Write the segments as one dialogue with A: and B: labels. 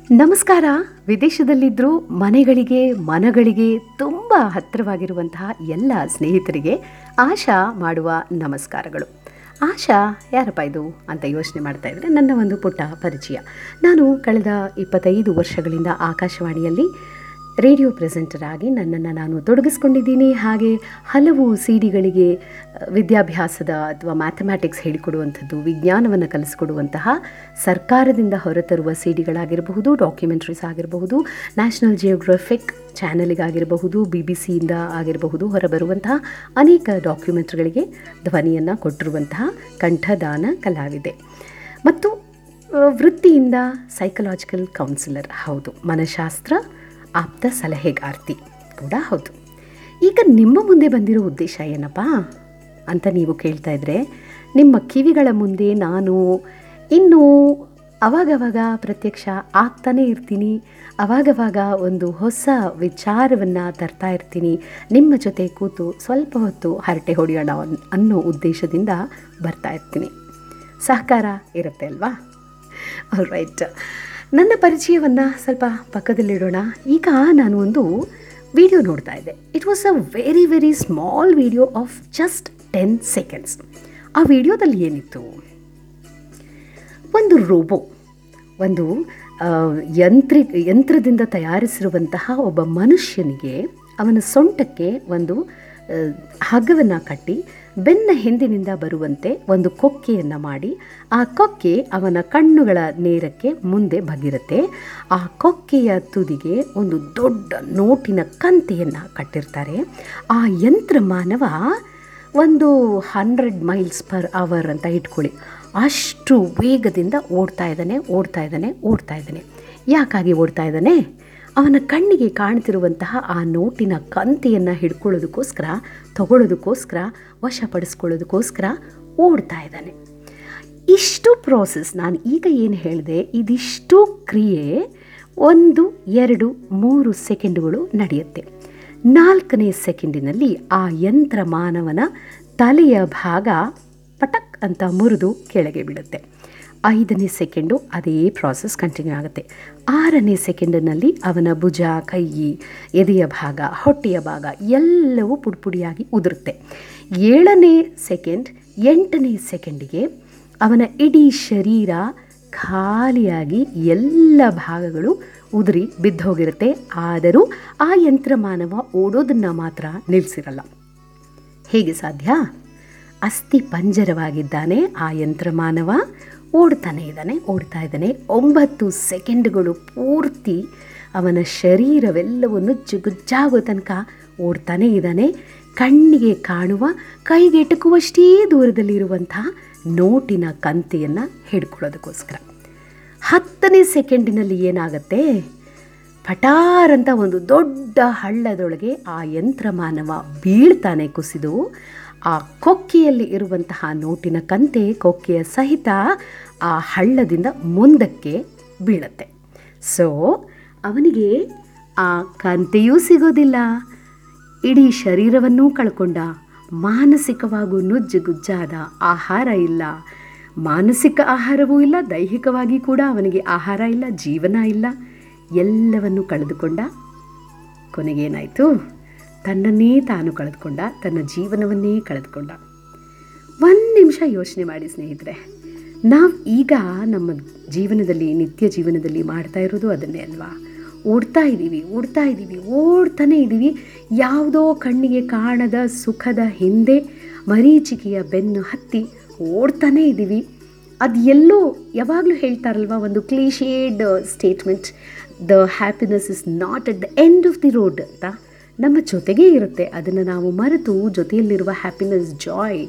A: ನಮಸ್ಕಾರ ವಿದೇಶದಲ್ಲಿದ್ದರೂ ಮನೆಗಳಿಗೆ ಮನಗಳಿಗೆ ತುಂಬ ಹತ್ತಿರವಾಗಿರುವಂತಹ ಎಲ್ಲ ಸ್ನೇಹಿತರಿಗೆ ಆಶಾ ಮಾಡುವ ನಮಸ್ಕಾರಗಳು ಆಶಾ ಯಾರಪ್ಪ ಇದು ಅಂತ ಯೋಚನೆ ಮಾಡ್ತಾ ಇದ್ದರೆ ನನ್ನ ಒಂದು ಪುಟ್ಟ ಪರಿಚಯ ನಾನು ಕಳೆದ ಇಪ್ಪತ್ತೈದು ವರ್ಷಗಳಿಂದ ಆಕಾಶವಾಣಿಯಲ್ಲಿ ರೇಡಿಯೋ ಪ್ರೆಸೆಂಟರ್ ಆಗಿ ನನ್ನನ್ನು ನಾನು ತೊಡಗಿಸ್ಕೊಂಡಿದ್ದೀನಿ ಹಾಗೆ ಹಲವು ಸಿ ಡಿಗಳಿಗೆ ವಿದ್ಯಾಭ್ಯಾಸದ ಅಥವಾ ಮ್ಯಾಥಮ್ಯಾಟಿಕ್ಸ್ ಹೇಳಿಕೊಡುವಂಥದ್ದು ವಿಜ್ಞಾನವನ್ನು ಕಲಿಸ್ಕೊಡುವಂತಹ ಸರ್ಕಾರದಿಂದ ಹೊರತರುವ ಸಿ ಡಿಗಳಾಗಿರಬಹುದು ಡಾಕ್ಯುಮೆಂಟ್ರೀಸ್ ಆಗಿರಬಹುದು ನ್ಯಾಷನಲ್ ಜಿಯೋಗ್ರಫಿಕ್ ಚಾನಲಿಗಾಗಿರಬಹುದು ಬಿ ಬಿ ಸಿಯಿಂದ ಆಗಿರಬಹುದು ಹೊರಬರುವಂತಹ ಅನೇಕ ಡಾಕ್ಯುಮೆಂಟ್ಗಳಿಗೆ ಧ್ವನಿಯನ್ನು ಕೊಟ್ಟಿರುವಂತಹ ಕಂಠದಾನ ಕಲಾವಿದೆ ಮತ್ತು ಆ, ವೃತ್ತಿಯಿಂದ ಸೈಕಲಾಜಿಕಲ್ ಕೌನ್ಸಿಲರ್ ಹೌದು ಮನಃಶಾಸ್ತ್ರ ಆಪ್ತ ಸಲಹೆಗಾರ್ತಿ ಕೂಡ ಹೌದು ಈಗ ನಿಮ್ಮ ಮುಂದೆ ಬಂದಿರೋ ಉದ್ದೇಶ ಏನಪ್ಪ ಅಂತ ನೀವು ಕೇಳ್ತಾ ಇದ್ರೆ ನಿಮ್ಮ ಕಿವಿಗಳ ಮುಂದೆ ನಾನು ಇನ್ನೂ ಅವಾಗವಾಗ ಪ್ರತ್ಯಕ್ಷ ಆಗ್ತಾನೇ ಇರ್ತೀನಿ ಅವಾಗವಾಗ ಒಂದು ಹೊಸ ವಿಚಾರವನ್ನು ತರ್ತಾ ಇರ್ತೀನಿ ನಿಮ್ಮ ಜೊತೆ ಕೂತು ಸ್ವಲ್ಪ ಹೊತ್ತು ಹರಟೆ ಹೊಡೆಯೋಣ ಅನ್- ಅನ್ನೋ ಉದ್ದೇಶದಿಂದ ಬರ್ತಾ ಇರ್ತೀನಿ ಸಹಕಾರ ಇರುತ್ತೆ ಅಲ್ವಾ ರೈಟ್ ನನ್ನ ಪರಿಚಯವನ್ನು ಸ್ವಲ್ಪ ಪಕ್ಕದಲ್ಲಿಡೋಣ ಈಗ ನಾನು ಒಂದು ವಿಡಿಯೋ ನೋಡ್ತಾ ಇದ್ದೆ it was a very very small video of just ten seconds ಆ ವಿಡಿಯೋದಲ್ಲಿ ಏನಿತ್ತು ಒಂದು ರೋಬೋ ಒಂದು ಆ, ಯಂತ್ರಿ ಯಂತ್ರದಿಂದ ತಯಾರಿಸಿರುವಂತಹ ಒಬ್ಬ ಮನುಷ್ಯನಿಗೆ ಅವನ ಸೊಂಟಕ್ಕೆ ಒಂದು ಆ, ಹಗ್ಗವನ್ನು ಕಟ್ಟಿ ಬೆನ್ನ ಹಿಂದಿನಿಂದ ಬರುವಂತೆ ಒಂದು ಕೊಕ್ಕೆಯನ್ನು ಮಾಡಿ ಆ ಕೊಕ್ಕೆ ಅವನ ಕಣ್ಣುಗಳ ನೇರಕ್ಕೆ ಮುಂದೆ ಬಗಿರುತ್ತೆ ಆ ಕೊಕ್ಕೆಯ ತುದಿಗೆ ಒಂದು ದೊಡ್ಡ ನೋಟಿನ ಕಂತೆಯನ್ನು ಕಟ್ಟಿರ್ತಾರೆ ಆ ಯಂತ್ರ ಮಾನವ ಒಂದು ಹಂಡ್ರೆಡ್ ಮೈಲ್ಸ್ ಪರ್ ಅವರ್ ಅಂತ ಇಟ್ಕೊಳ್ಳಿ ಅಷ್ಟು ವೇಗದಿಂದ ಓಡ್ತಾ ಇದ್ದಾನೆ ಓಡ್ತಾ ಇದ್ದಾನೆ ಓಡ್ತಾ ಇದ್ದಾನೆ ಯಾಕಾಗಿ ಓಡ್ತಾ ಇದ್ದಾನೆ ಅವನ ಕಣ್ಣಿಗೆ ಕಾಣ್ತಿರುವಂತಹ ಆ ನೋಟಿನ ಕಂತೆಯನ್ನು ಹಿಡ್ಕೊಳ್ಳೋದಕ್ಕೋಸ್ಕರ ತಗೊಳ್ಳೋದಕ್ಕೋಸ್ಕರ ವಶಪಡಿಸ್ಕೊಳ್ಳೋದಕ್ಕೋಸ್ಕರ ಓಡ್ತಾ ಇದ್ದಾನೆ ಇಷ್ಟು ಪ್ರೋಸೆಸ್ ನಾನು ಈಗ ಏನು ಹೇಳಿದೆ ಇದಿಷ್ಟು ಕ್ರಿಯೆ ಒಂದು ಎರಡು ಮೂರು ಸೆಕೆಂಡುಗಳು ನಡೆಯುತ್ತೆ ನಾಲ್ಕನೇ ಸೆಕೆಂಡಿನಲ್ಲಿ ಆ ಯಂತ್ರ ಮಾನವನ ತಲೆಯ ಭಾಗ ಪಟಕ್ ಅಂತ ಮುರಿದು ಕೆಳಗೆ ಬೀಳುತ್ತೆ ಐದನೇ ಸೆಕೆಂಡು ಅದೇ ಪ್ರಾಸೆಸ್ ಕಂಟಿನ್ಯೂ ಆಗುತ್ತೆ ಆರನೇ ಸೆಕೆಂಡಿನಲ್ಲಿ ಅವನ ಭುಜ ಕೈ ಎದೆಯ ಭಾಗ ಹೊಟ್ಟೆಯ ಭಾಗ ಎಲ್ಲವೂ ಪುಡಿಪುಡಿಯಾಗಿ ಉದುರುತ್ತೆ ಏಳನೇ ಸೆಕೆಂಡ್ ಎಂಟನೇ ಸೆಕೆಂಡಿಗೆ ಅವನ ಇಡೀ ಶರೀರ ಖಾಲಿಯಾಗಿ ಎಲ್ಲ ಭಾಗಗಳು ಉದುರಿ ಬಿದ್ದೋಗಿರುತ್ತೆ ಆದರೂ ಆ ಯಂತ್ರ ಮಾನವ ಓಡೋದನ್ನು ಮಾತ್ರ ನಿಲ್ಲಿಸಿರಲ್ಲ ಹೇಗೆ ಸಾಧ್ಯ ಅಸ್ಥಿ ಪಂಜರವಾಗಿದ್ದಾನೆ ಆ ಯಂತ್ರ ಮಾನವ ಓಡ್ತಾನೆ ಇದ್ದಾನೆ ಓಡ್ತಾ ಇದ್ದಾನೆ ಒಂಬತ್ತು ಸೆಕೆಂಡ್ಗಳು ಪೂರ್ತಿ ಅವನ ಶರೀರವೆಲ್ಲವೂ ನುಜ್ಜುಗುಜ್ಜಾಗೋ ತನಕ ಓಡ್ತಾನೆ ಇದ್ದಾನೆ ಕಣ್ಣಿಗೆ ಕಾಣುವ ಕೈಗೆಟಕುವಷ್ಟೇ ದೂರದಲ್ಲಿರುವಂತಹ ನೋಟಿನ ಕಂತೆಯನ್ನು ಹಿಡ್ಕೊಳ್ಳೋದಕ್ಕೋಸ್ಕರ ಹತ್ತನೇ ಸೆಕೆಂಡಿನಲ್ಲಿ ಏನಾಗತ್ತೆ ಪಟಾರ್ ಅಂತ ಒಂದು ದೊಡ್ಡ ಹಳ್ಳದೊಳಗೆ ಆ ಯಂತ್ರ ಮಾನವ ಬೀಳ್ತಾನೆ ಕುಸಿದು ಆ ಕೊಕ್ಕೆಯಲ್ಲಿ ಇರುವಂತಹ ನೋಟಿನ ಕಂತೆ ಕೊಕ್ಕೆಯ ಸಹಿತ ಆ ಹಳ್ಳದಿಂದ ಮುಂದಕ್ಕೆ ಬೀಳತ್ತೆ ಸೊ ಅವನಿಗೆ ಆ ಕಂತೆಯೂ ಸಿಗೋದಿಲ್ಲ ಇಡೀ ಶರೀರವನ್ನೂ ಕಳ್ಕೊಂಡ ಮಾನಸಿಕವಾಗೂ ನುಜ್ಜುಗುಜ್ಜಾದ ಆಹಾರ ಇಲ್ಲ ಮಾನಸಿಕ ಆಹಾರವೂ ಇಲ್ಲ ದೈಹಿಕವಾಗಿ ಕೂಡ ಅವನಿಗೆ ಆಹಾರ ಇಲ್ಲ ಜೀವನ ಇಲ್ಲ ಎಲ್ಲವನ್ನು ಕಳೆದುಕೊಂಡ ಕೊನೆಗೇನಾಯಿತು ತನ್ನನ್ನೇ ತಾನು ಕಳೆದುಕೊಂಡ ತನ್ನ ಜೀವನವನ್ನೇ ಕಳೆದುಕೊಂಡ ಒಂದು ನಿಮಿಷ ಯೋಚನೆ ಮಾಡಿ ಸ್ನೇಹಿತರೆ ನಾವು ಈಗ ನಮ್ಮ ಜೀವನದಲ್ಲಿ ನಿತ್ಯ ಜೀವನದಲ್ಲಿ ಮಾಡ್ತಾ ಇರೋದು ಅದನ್ನೇ ಅಲ್ವಾ ಓಡ್ತಾ ಇದ್ದೀವಿ ಓಡ್ತಾ ಇದ್ದೀವಿ ಓಡ್ತಾನೆ ಇದ್ದೀವಿ ಯಾವುದೋ ಕಣ್ಣಿಗೆ ಕಾಣದ ಸುಖದ ಹಿಂದೆ ಮರೀಚಿಕೆಯ ಬೆನ್ನು ಹತ್ತಿ ಓಡ್ತಾನೇ ಇದ್ದೀವಿ ಅದು ಎಲ್ಲೋ ಯಾವಾಗಲೂ ಹೇಳ್ತಾರಲ್ವ ಒಂದು cliched statement the happiness is not at the end of the road ಅಂತ ನಮ್ಮ ಜೊತೆಗೇ ಇರುತ್ತೆ ಅದನ್ನು ನಾವು ಮರೆತು ಜೊತೆಯಲ್ಲಿರುವ ಹ್ಯಾಪಿನೆಸ್ ಜಾಯ್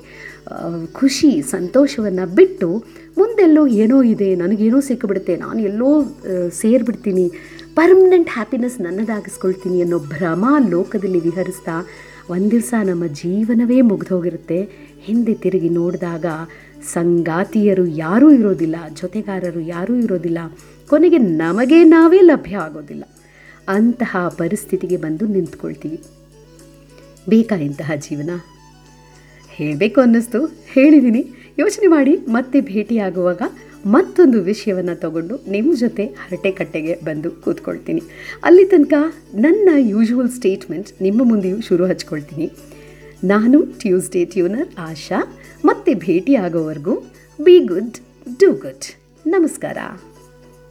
A: ಖುಷಿ ಸಂತೋಷವನ್ನು ಬಿಟ್ಟು ಮುಂದೆಲ್ಲೋ ಏನೋ ಇದೆ ನನಗೇನೋ ಸಿಕ್ಕಿಬಿಡುತ್ತೆ ನಾನು ಎಲ್ಲೋ ಆ, ಸೇರಿಬಿಡ್ತೀನಿ ಪರ್ಮನೆಂಟ್ ಹ್ಯಾಪಿನೆಸ್ ನನ್ನದಾಗಿಸ್ಕೊಳ್ತೀನಿ ಅನ್ನೋ ಭ್ರಮ ಲೋಕದಲ್ಲಿ ವಿಹರಿಸ್ತಾ ಒಂದು ದಿವಸ ನಮ್ಮ ಜೀವನವೇ ಮುಗಿದೋಗಿರುತ್ತೆ ಹಿಂದೆ ತಿರುಗಿ ನೋಡಿದಾಗ ಸಂಗಾತಿಯರು ಯಾರೂ ಇರೋದಿಲ್ಲ ಜೊತೆಗಾರರು ಯಾರೂ ಇರೋದಿಲ್ಲ ಕೊನೆಗೆ ನಮಗೆ ನಾವೇ ಲಭ್ಯ ಆಗೋದಿಲ್ಲ ಅಂತಹ ಪರಿಸ್ಥಿತಿಗೆ ಬಂದು ನಿಂತ್ಕೊಳ್ತೀವಿ ಬೇಕಾ ಇಂತಹ ಜೀವನ ಹೇಳಬೇಕು ಅನ್ನಿಸ್ತು ಹೇಳಿದ್ದೀನಿ ಯೋಚನೆ ಮಾಡಿ ಮತ್ತೆ ಭೇಟಿಯಾಗುವಾಗ ಮತ್ತೊಂದು ವಿಷಯವನ್ನು ತಗೊಂಡು ನಿಮ್ಮ ಜೊತೆ ಹರಟೆ ಕಟ್ಟೆಗೆ ಬಂದು ಕೂತ್ಕೊಳ್ತೀನಿ ಅಲ್ಲಿ ತನಕ ನನ್ನ ಯೂಶುವಲ್ ಸ್ಟೇಟ್ಮೆಂಟ್ ನಿಮ್ಮ ಮುಂದೆಯೂ ಶುರು ಹಚ್ಕೊಳ್ತೀನಿ ನಾನು ಟ್ಯೂಸ್ಡೇ ಟ್ಯೂನರ್ ಆಶಾ ಮತ್ತೆ ಭೇಟಿ ಆಗೋವರೆಗೂ ಬಿ ಗುಡ್ ಡೂ ಗುಡ್ ನಮಸ್ಕಾರ